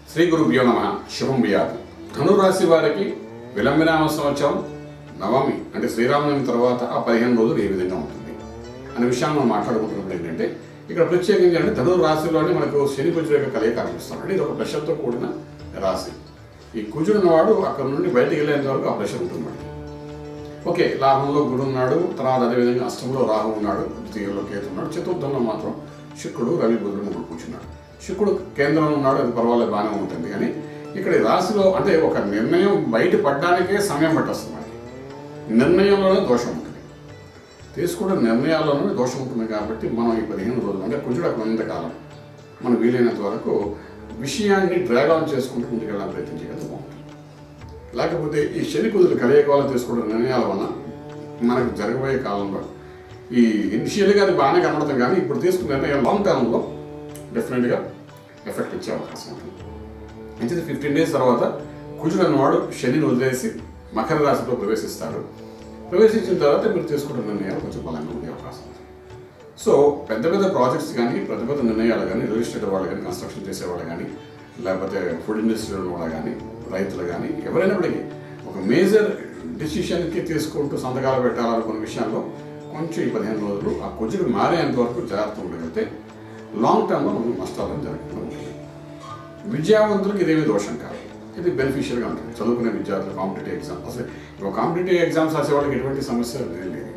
శ్రీ గురుభ్యో నమ శుభం వ్యాధి ధనురాశి వారికి విలంబినామ సంవత్సరం నవమి అంటే శ్రీరామనవమి తర్వాత ఆ పదిహేను రోజులు ఏ విధంగా ఉంటుంది అనే విషయాన్ని మనం మాట్లాడుకుంటున్నప్పుడు ఏంటంటే ఇక్కడ ప్రత్యేకించి అంటే ధనురు రాశిలోనే మనకు శని కుజుడు యొక్క కలయిక కనిపిస్తాం అంటే ఇది ఒక ప్రెషర్తో కూడిన రాశి ఈ కుజుడు వాడు అక్కడ నుండి బయటికి వెళ్ళేంత వరకు ఆ ప్రెషర్ ఉంటుంది మనకి ఓకే లాభంలో గురు ఉన్నాడు తర్వాత అదేవిధంగా అష్టంలో రాహు ఉన్నాడు ద్వితీయంలో కేతు ఉన్నాడు చతుర్థంలో మాత్రం శుక్రుడు రవి బుధుడు ముగ్గురు కూర్చున్నాడు శుక్రుడు కేంద్రంలో ఉన్నాడు అది పర్వాలేదు బాగానే ఉంటుంది కానీ ఇక్కడ ఈ రాశిలో అంటే ఒక నిర్ణయం బయట పడ్డానికే సమయం పట్టేస్తుంది మనకి నిర్ణయంలోనే దోషం ఉంటుంది తీసుకున్న నిర్ణయాల్లోనే దోషం ఉంటుంది కాబట్టి మనం ఈ పదిహేను రోజులు అంటే కుజుడు అక్కడ ఉన్నంత కాలం మనం వీలైనంత వరకు విషయాన్ని డ్రాగ్ ఆన్ చేసుకుంటూ ముందుకెళ్ళడానికి ప్రయత్నం చేయగలిగితే బాగుంటుంది లేకపోతే ఈ శని కుదురు కలయిక వల్ల తీసుకున్న నిర్ణయాల వల్ల మనకు జరగబోయే కాలంలో ఈ ఇనిషియల్గా అది బాగానే కనబడతాం కానీ ఇప్పుడు తీసుకున్న నిర్ణయం లాంగ్ టర్మ్లో డెఫినెట్గా ఎఫెక్ట్ ఇచ్చే అవకాశం ఉంటుంది మంచిది ఫిఫ్టీన్ డేస్ తర్వాత కుజుడు అన్నవాడు శనిని వదిలేసి మకర రాశిలో ప్రవేశిస్తాడు ప్రవేశించిన తర్వాత మీరు తీసుకున్న నిర్ణయాలు కొంచెం బలంగా ఉండే అవకాశం ఉంది సో పెద్ద పెద్ద ప్రాజెక్ట్స్ కానీ పెద్ద పెద్ద నిర్ణయాలు కానీ రియల్ ఎస్టేట్ వాళ్ళు కానీ కన్స్ట్రక్షన్ చేసేవాళ్ళు కానీ లేకపోతే ఫుడ్ ఇండస్ట్రీలో ఉన్న వాళ్ళు కానీ రైతులు కానీ ఎవరైనప్పటికీ ఒక మేజర్ డిసిషన్కి తీసుకుంటూ సంతకాలు పెట్టాలనుకున్న విషయాల్లో కొంచెం ఈ పదిహేను రోజులు ఆ కుజుడు మారేంత వరకు జాగ్రత్త ఉండగలిగితే లాంగ్ టర్మ్లో మనకు నష్టాలు జరగకుండా ఉంటుంది విద్యావంతులకు ఇదేమీ దోషం కాదు ఇది బెనిఫిషియల్గా ఉంటుంది చదువుకునే విద్యార్థులు కాంపిటేటివ్ ఎగ్జామ్ అసలు ఇప్పుడు కాంపిటేటివ్ ఎగ్జామ్స్ రాసే వాళ్ళకి ఎటువంటి సమస్య లేదు లేదు.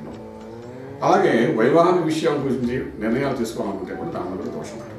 అలాగే వైవాహిక విషయం గురించి నిర్ణయాలు తీసుకోవాలనుకుంటే కూడా దాని వల్ల దోషం ఉంటుంది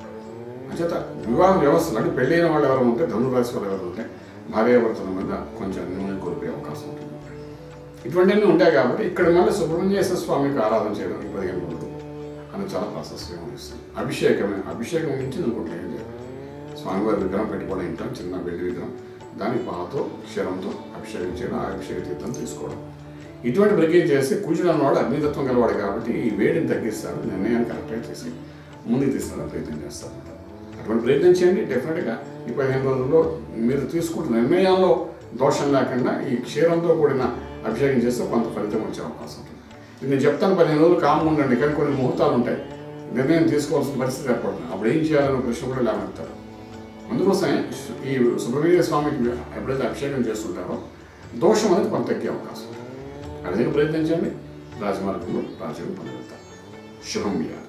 అంచేత వివాహ వ్యవస్థలు అంటే పెళ్ళైన వాళ్ళు ఎవరు ఉంటే ధనురాశి వాళ్ళు ఎవరు ఉంటే భార్యాభర్తల మీద కొంచెం నూనె కోల్పోయే అవకాశం ఉంటుంది ఇటువంటివన్నీ ఉంటాయి కాబట్టి ఇక్కడ మళ్ళీ సుబ్రహ్మణ్యేశ్వర స్వామికి ఆరాధన చేయడం ఈ పదిహేను రోజులు అని చాలా ప్రాశస్త్యం ఇస్తుంది అభిషేకమే అభిషేకం నుంచి ఇంకోటి ఏం చేయాలి స్వామివారి విగ్రహం పెట్టుకోవడం ఇంటాం చిన్న వెండి విగ్రహం దాని పాలతో క్షీరంతో అభిషేకం చేయడం ఆ అభిషేక తీర్థం తీసుకోవడం ఇటువంటి ప్రక్రియ చేసి కూర్చుని అన్నవాడు అగ్నితత్వం గలవాడు కాబట్టి ఈ వేడిని తగ్గిస్తాడు నిర్ణయాన్ని కరెక్ట్గా చేసి ముందుకు తీసుకురావడానికి ప్రయత్నం చేస్తాడు అటువంటి ప్రయత్నం చేయండి డెఫినెట్గా ఈ పదిహేను రోజుల్లో మీరు తీసుకుంటున్న నిర్ణయాల్లో దోషం లేకుండా ఈ క్షీరంతో కూడిన అభిషేకం చేస్తే కొంత ఫలితం వచ్చే అవకాశం ఉంటుంది ఇది నేను చెప్తాను పదిహేను రోజులు కామ్గా ఉండండి కానీ కొన్ని ముహూర్తాలు ఉంటాయి నిర్ణయం తీసుకోవాల్సిన పరిస్థితి ఏర్పడుతుంది అప్పుడు ఏం చేయాలనే ప్రశ్న కూడా లేవనెత్తారు అందుకోసమే ఈ సుబ్రహ్మణ్య స్వామికి ఎప్పుడైతే అభిషేకం చేస్తుంటారో దోషం అనేది కొంత తగ్గే అవకాశం ఉంది అదే ప్రయత్నించండి రాజమార్గంలో రాజ్యం పొందగలుగుతారు శుభం వ్యాధి